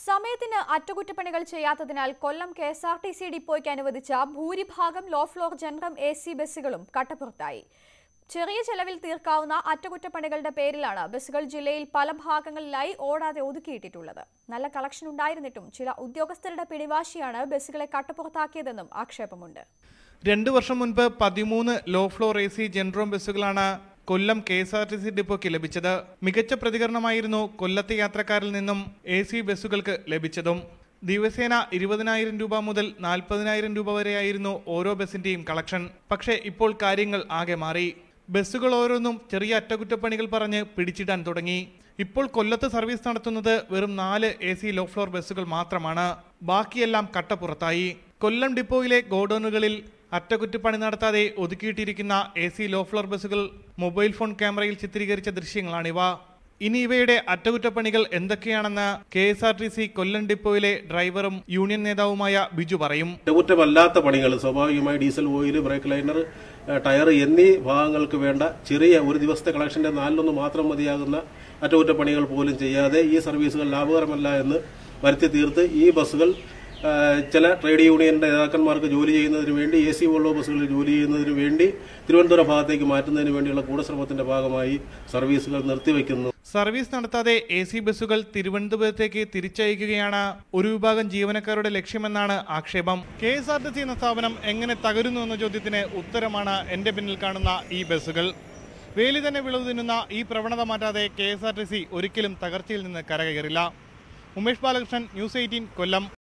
സമയത്തിന് അറ്റകുറ്റപ്പണികൾ ചെയ്യാത്തതിനാൽ Kollam K S R T C ഡിപ്പോയ്ക്ക് അനുവദിച്ച ഭൂരിഭാഗം ലോ ഫ്ലോർ ജനറം എ സി ബസ്സുകളും കട്ടപ്പുറത്തായി ചെറിയ ചെലവിൽ തീർക്കാവുന്ന അറ്റകുറ്റപ്പണികളുടെ പേരിലാണ് ബസ്സുകൾ ജില്ലയിൽ പല ഭാഗങ്ങളിലായി ഓടാതെ ഒതുക്കിയിട്ടിട്ടുള്ളത് നല്ല കളക്ഷൻ ഉണ്ടായിരുന്നിട്ടും ചില ഉദ്യോഗസ്ഥരുടെ പിടിവാശിയാണ് ബസ്സുകളെ കട്ടപ്പുറത്താക്കിയതെന്നും ആക്ഷേപമുണ്ട് രണ്ടു വർഷം മുൻപ് പതിമൂന്ന് ലോ ഫ്ലോർ എ സി ജെൻട്രോം ബസ്സുകളാണ് Kollam K S R T C ഡിപ്പോയ്ക്ക് ലഭിച്ചത് മികച്ച പ്രതികരണമായിരുന്നു കൊല്ലത്തെ യാത്രക്കാരിൽ നിന്നും എ സി ബസ്സുകൾക്ക് ലഭിച്ചതും ദിവസേന ഇരുപതിനായിരം രൂപ മുതൽ നാൽപ്പതിനായിരം രൂപ വരെയായിരുന്നു ഓരോ ബസിന്റെയും കളക്ഷൻ പക്ഷേ ഇപ്പോൾ കാര്യങ്ങൾ ആകെ മാറി ബസ്സുകൾ ഓരോന്നും ചെറിയ അറ്റകുറ്റപ്പണികൾ പറഞ്ഞ് പിടിച്ചിടാൻ തുടങ്ങി ഇപ്പോൾ കൊല്ലത്ത് സർവീസ് നടത്തുന്നത് വെറും നാല് എ സി ലോ ഫ്ലോർ ബസ്സുകൾ മാത്രമാണ് ബാക്കിയെല്ലാം കട്ടപ്പുറത്തായി കൊല്ലം ഡിപ്പോയിലെ ഗോഡൌണുകളിൽ അറ്റകുറ്റപ്പണി നടത്താതെ ഒതുക്കിയിട്ടിരിക്കുന്ന എ സി ലോ ഫ്ലോർ ബസ്സുകൾ മൊബൈൽ ഫോൺ ക്യാമറയിൽ ചിത്രീകരിച്ച ദൃശ്യങ്ങളാണിവ ഇനി ഇവയുടെ അറ്റകുറ്റപ്പണികൾ എന്തൊക്കെയാണെന്ന് K S R T C Kollam ഡിപ്പോയിലെ ഡ്രൈവറും യൂണിയൻ നേതാവുമായ ബിജു പറയും കുറ്റമല്ലാത്ത പണികൾ സ്വാഭാവികമായി ഡീസൽ ഓയിൽ ബ്രേക്ക് ലൈനർ ഏഹ്, ടയർ എന്നീ ഭാഗങ്ങൾക്ക് വേണ്ട ചെറിയ ഒരു ദിവസത്തെ കളക്ഷന്റെ നാലിലൊന്ന് മാത്രം മതിയാകുന്ന അറ്റകുറ്റപ്പണികൾ പോലും ചെയ്യാതെ ഈ സർവീസുകൾ ലാഭകരമല്ല എന്ന് വരുത്തി തീർത്ത് ഈ ബസ്സുകൾ ഏഹ്, ചില ട്രേഡ് യൂണിയന്റെ നേതാക്കന്മാർക്ക് ജോലി ചെയ്യുന്നതിന് വേണ്ടി എ സി വോൾവോ ബസ്സുകളിൽ ജോലി ചെയ്യുന്നതിന് വേണ്ടി തിരുവനന്തപുരം ഭാഗത്തേക്ക് മാറ്റുന്നതിന് വേണ്ടിയുള്ള ഗൂഢശ്രമത്തിന്റെ ഭാഗമായി സർവീസുകൾ നിർത്തിവെക്കുന്നു സർവീസ് നടത്താതെ എ സി ബസ്സുകൾ തിരുവനന്തപുരത്തേക്ക് തിരിച്ചയക്കുകയാണ് ഒരു വിഭാഗം ജീവനക്കാരുടെ ലക്ഷ്യമെന്നാണ് ആക്ഷേപം K S R T C എന്ന സ്ഥാപനം എങ്ങനെ തകരുന്നു എന്ന ചോദ്യത്തിന് ഉത്തരമാണ് എന്റെ പിന്നിൽ കാണുന്ന ഈ ബസ്സുകൾ വേലി തന്നെ വിളവ് തിന്നുന്ന ഈ പ്രവണത മാറ്റാതെ K S R T C ഒരിക്കലും തകർച്ചയിൽ നിന്ന് കരകയറില്ല ഉമേഷ് ബാലകൃഷ്ണൻ ന്യൂസ് എയ്റ്റീൻ കൊല്ലം